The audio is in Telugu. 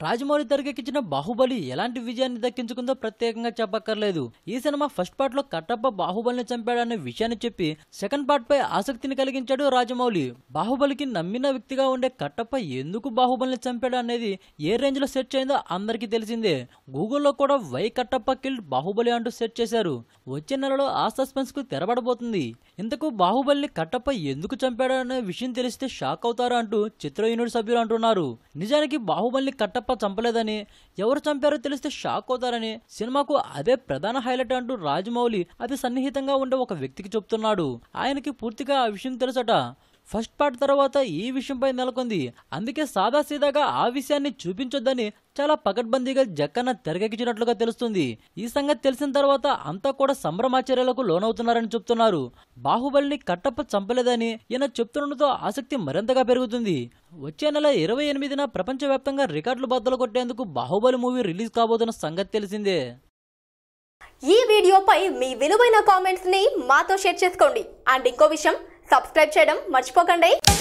రాజమౌళి తెరకెక్కించిన బాహుబలి ఎలాంటి విజయాన్ని దక్కించుకుందో ప్రత్యేకంగా చెప్పక్కర్లేదు ఈ సినిమా ఫస్ట్ పార్ట్ లో కట్టప్ప బాహుబలిని చంపాడనే విషయాన్ని చెప్పి సెకండ్ పార్ట్ పై ఆసక్తిని కలిగించాడు రాజమౌళి బాహుబలికి నమ్మిన వ్యక్తిగా ఉండే కట్టప్ప ఎందుకు బాహుబలిని చంపాడు అనేది ఏ రేంజ్ లో సెర్చ్ అయిందో అందరికీ తెలిసిందే గూగుల్లో కూడా వై కట్టప్ప కిల్డ్ బాహుబలి అంటూ సెర్చ్ చేశారు వచ్చే నెలలో ఆ సస్పెన్స్ కు తెరబడబోతుంది ఇంతకు బాహుబలిని కట్టప్ప ఎందుకు చంపాడు అనే విషయం తెలిస్తే షాక్ అవుతారు అంటూ చిత్ర యూనిట్ సభ్యులు అంటున్నారు నిజానికి బాహుబలిని కట్టప్ప చంపలేదని ఎవరు చంపారో తెలిస్తే షాక్ అవుతారని సినిమాకు అదే ప్రధాన హైలైట్ అంటూ రాజమౌళి అతి సన్నిహితంగా ఉండే ఒక వ్యక్తికి చెప్తున్నాడు ఆయనకి పూర్తిగా ఆ విషయం తెలుసట ఫస్ట్ పార్ట్ తర్వాత ఈ విషయంపై నెలకొంది అందుకే సాదాసీదాగా ఆ విషయాన్ని చూపించొద్దని చాలా పకడ్బందీగా జక్కన్న తెరకెక్కించినట్లుగా తెలుస్తుంది ఈ సంగతి తెలిసిన తర్వాత అంతా కూడా సంభ్రమాచర్యాలకు లోనవుతున్నారని చెప్తున్నారు బాహుబలిని కట్టప్ప చంపలేదని ఈయన చెప్తుండటంతో ఆసక్తి మరింతగా పెరుగుతుంది వచ్చే నెల ఇరవై ఎనిమిదిన ప్రపంచవ్యాప్తంగా రికార్డులు బద్దలు కొట్టేందుకు బాహుబలి మూవీ రిలీజ్ కాబోతున్న సంగతి తెలిసిందే ఈ వీడియోపై మీ విలువైన కామెంట్స్ ని మాతో షేర్ చేసుకోండి అండ్ ఇంకో విషయం సబ్స్క్రైబ్ చేయడం మర్చిపోకండి